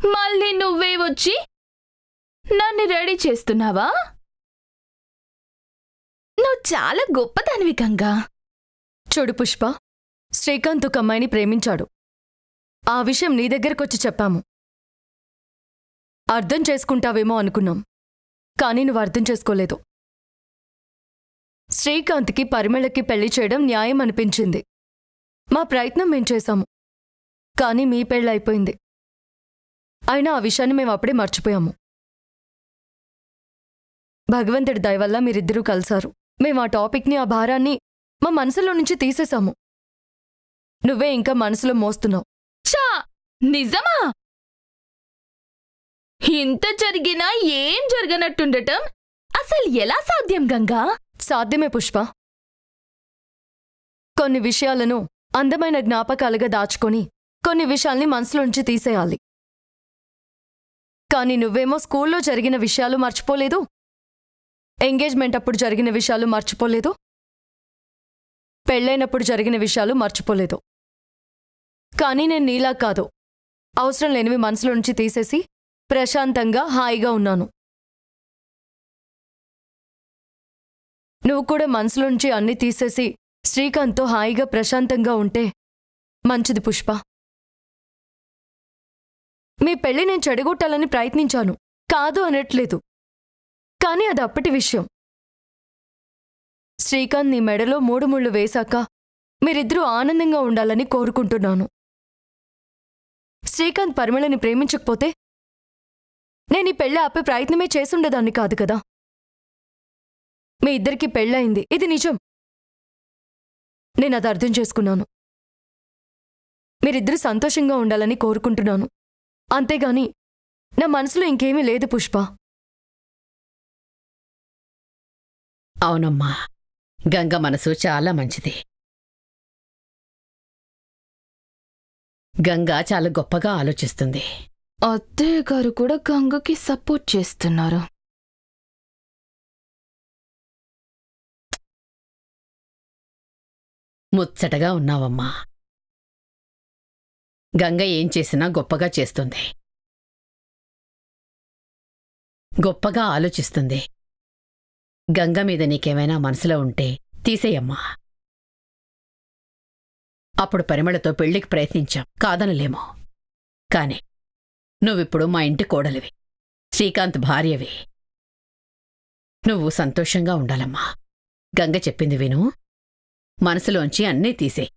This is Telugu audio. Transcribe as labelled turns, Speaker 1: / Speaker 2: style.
Speaker 1: మళ్ళీ నువ్వే వచ్చి నన్ను రెడీ చేస్తున్నావా నువ్వు చాలా గొప్పదానివి గంగా
Speaker 2: చూడు పుష్ప శ్రీకాంత్ ఒక అమ్మాయిని ప్రేమించాడు ఆ విషయం నీ దగ్గరకొచ్చి చెప్పాము అర్థం చేసుకుంటావేమో అనుకున్నాం కానీ నువ్వు అర్థం చేసుకోలేదు శ్రీకాంత్కి పరిమళకి పెళ్లి చేయడం న్యాయం అనిపించింది మా ప్రయత్నం మేం చేశాము కానీ మీ పెళ్ళైపోయింది అయినా ఆ విషయాన్ని మేము అప్పుడే మర్చిపోయాము భగవంతుడి దయ వల్ల మీరిద్దరూ కలిశారు మేము ఆ టాపిక్ని ఆ భారాన్ని మా మనసులో నుంచి తీసేశాము నువ్వే ఇంకా మనసులో మోస్తున్నావు
Speaker 1: చా నిజమా ఇంత జరిగినా ఏం జరగనట్టుండటం అసలు ఎలా సాధ్యం గంగా
Speaker 2: సాధ్యమే పుష్ప కొన్ని విషయాలను అందమైన జ్ఞాపకాలుగా దాచుకొని కొన్ని విషయాల్ని మనసులోంచి తీసేయాలి కానీ నువ్వేమో స్కూల్లో జరిగిన విషయాలు మర్చిపోలేదు ఎంగేజ్మెంట్ అప్పుడు జరిగిన విషయాలు మర్చిపోలేదు పెళ్ళైనప్పుడు జరిగిన విషయాలు మర్చిపోలేదు కానీ నేను నీలా కాదు అవసరం లేనివి మనసులో నుంచి తీసేసి ప్రశాంతంగా హాయిగా ఉన్నాను నువ్వు కూడా మనసులోంచి అన్నీ తీసేసి శ్రీకాంత్తో హాయిగా ప్రశాంతంగా ఉంటే మంచిది పుష్ప మీ పెళ్లి నేను చెడగొట్టాలని ప్రయత్నించాను కాదు అనట్లేదు కానీ అది అప్పటి విషయం శ్రీకాంత్ నీ మెడలో మూడు ముళ్ళు వేశాక మీరిద్దరూ ఆనందంగా ఉండాలని కోరుకుంటున్నాను శ్రీకాంత్ పరిమళని ప్రేమించకపోతే నేను ఈ పెళ్లి ఆపే ప్రయత్నమే చేసుండేదాన్ని కాదు కదా మీ ఇద్దరికి పెళ్ళయింది ఇది నిజం నేను అది అర్థం చేసుకున్నాను మీరిద్దరు సంతోషంగా ఉండాలని కోరుకుంటున్నాను అంతేగాని నా మనసులో ఇంకేమీ లేదు పుష్ప
Speaker 3: అవునమ్మా గంగ మనసు చాలా మంచిది గంగ చాలా గొప్పగా ఆలోచిస్తుంది
Speaker 1: అత్తయ్య గారు కూడా గంగకి సపోర్ట్ చేస్తున్నారు
Speaker 3: ముచ్చటగా ఉన్నావమ్మా గంగ ఏం చేసినా గొప్పగా చేస్తుంది గొప్పగా ఆలోచిస్తుంది గంగ మీద నీకేమైనా మనసులో ఉంటే తీసేయమ్మా అప్పుడు పరిమళతో పెళ్లికి ప్రయత్నించాం కాదనలేమో కాని నువ్విప్పుడు మా ఇంటి కోడలివి శ్రీకాంత్ భార్యవి నువ్వు సంతోషంగా ఉండాలమ్మా గంగ చెప్పింది విను మనసులోంచి అన్నీ తీసే